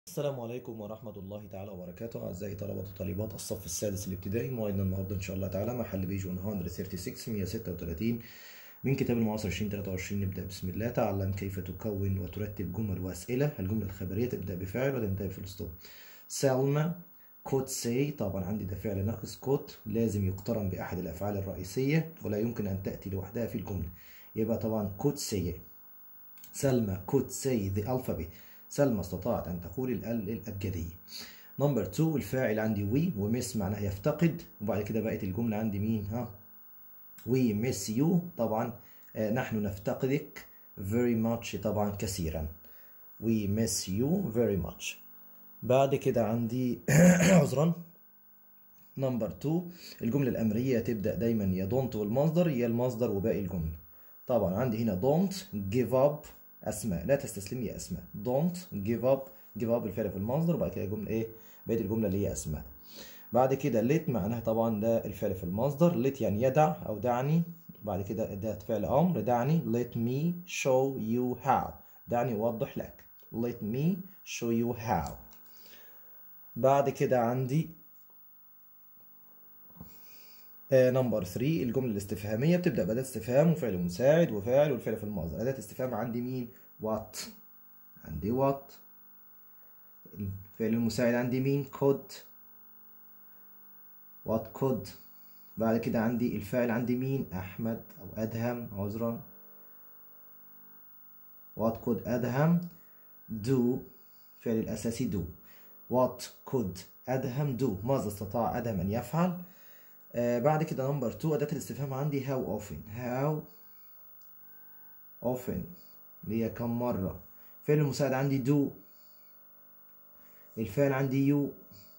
السلام عليكم ورحمة الله تعالى وبركاته أعزائي طلبة وطالبات الصف السادس الابتدائي موعدنا النهاردة إن شاء الله تعالى محل بيج 136 136 من كتاب المعاصر 2023 نبدأ بسم الله تعلم كيف تكون وترتب جمل وأسئلة الجملة الخبرية تبدأ بفعل وتنتهي في الأسطول سلمى كود سي طبعا عندي ده فعل ناقص كود لازم يقترن بأحد الأفعال الرئيسية ولا يمكن أن تأتي لوحدها في الجملة يبقى طبعا كود سي سلمى كود سي the alphabet سلمى استطاعت أن تقول ال الأبجدية نمبر 2 الفاعل عندي وي ومس معناها يفتقد وبعد كده بقت الجملة عندي مين ها وي مس يو طبعا آه نحن نفتقدك very much طبعا كثيرا we miss you very much بعد كده عندي عذرا نمبر 2 الجملة الأمرية تبدأ دايما يا don't والمصدر يا المصدر وباقي الجملة طبعا عندي هنا don't give up اسماء لا تستسلمي يا اسماء don't give up give up الفعل في المصدر وبعد كده الجمله ايه بقيه الجمله اللي هي اسماء بعد كده let معناها طبعا ده الفعل في المصدر let يعني يدع او دعني بعد كده ده فعل امر دعني let me show you how دعني اوضح لك let me show you how بعد كده عندي نمبر 3 الجمله الاستفهاميه بتبدا باداه استفهام وفعل مساعد وفاعل والفعل في المصدر اداه استفهام عندي مين وات عندي وات الفعل المساعد عندي مين كود وات كود بعد كده عندي الفاعل عندي مين احمد او ادهم عذرا وات كود ادهم دو الفعل الاساسي دو وات كود ادهم دو ماذا استطاع ادهم ان يفعل آه بعد كده نمبر 2 أداة الاستفهام عندي how often how often اللي هي كم مرة فعل المساعد عندي do الفعل عندي you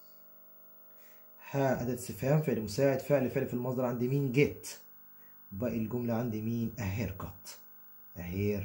ها أداة استفهام فعل مساعد فعل فعل في المصدر عندي مين get باقي الجملة عندي مين a haircut a hair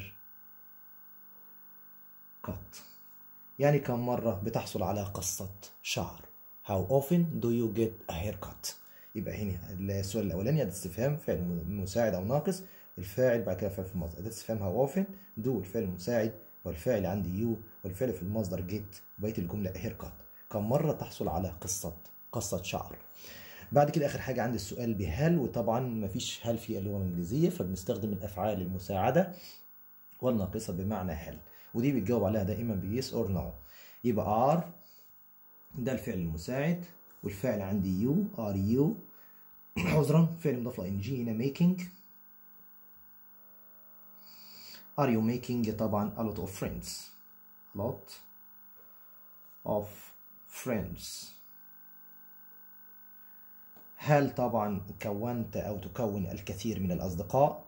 cut يعني كم مرة بتحصل على قصة شعر how often do you get a haircut يبقى هنا السؤال الاولاني اداه استفهام فعل مساعد او ناقص الفاعل بعد كده فعل في المصدر اداه استفهام هاو اوفن دو الفعل المساعد والفاعل عندي يو والفعل في المصدر جيت بقيه الجمله هير كات كم مره تحصل على قصه قصه شعر بعد كده اخر حاجه عندي السؤال بهل وطبعا مفيش هل في اللغه الانجليزيه فبنستخدم الافعال المساعده والناقصه بمعنى هل ودي بتجاوب عليها دائما بيس اور نو يبقى ار ده الفعل المساعد والفعل عندي يو ار يو عذرا فعل مضاف ان جي هنا making are you making طبعا a lot of friends a lot of friends هل طبعا كونت او تكون الكثير من الاصدقاء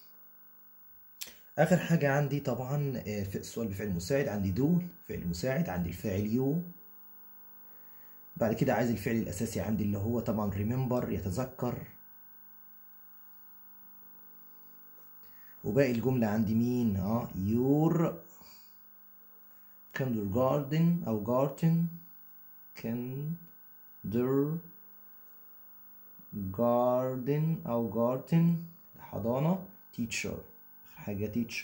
اخر حاجه عندي طبعا في السؤال بفعل مساعد عندي دول فعل مساعد عندي الفاعل يو بعد كده عايز الفعل الأساسي عندي اللي هو طبعا remember يتذكر وباقي الجملة عندي مين اه your kindergarten أو garden kindergarten أو garden حضانة teacher حاجة teacher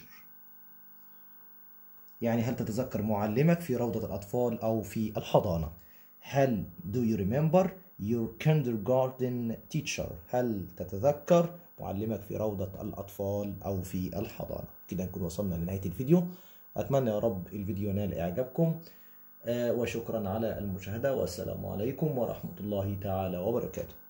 يعني هل تتذكر معلمك في روضة الأطفال أو في الحضانة هل do you remember your kindergarten teacher هل تتذكر معلمك في روضة الأطفال أو في الحضانة كده نكون وصلنا لنهاية الفيديو أتمنى يا رب الفيديو نال إعجابكم آه وشكرا على المشاهدة والسلام عليكم ورحمة الله تعالى وبركاته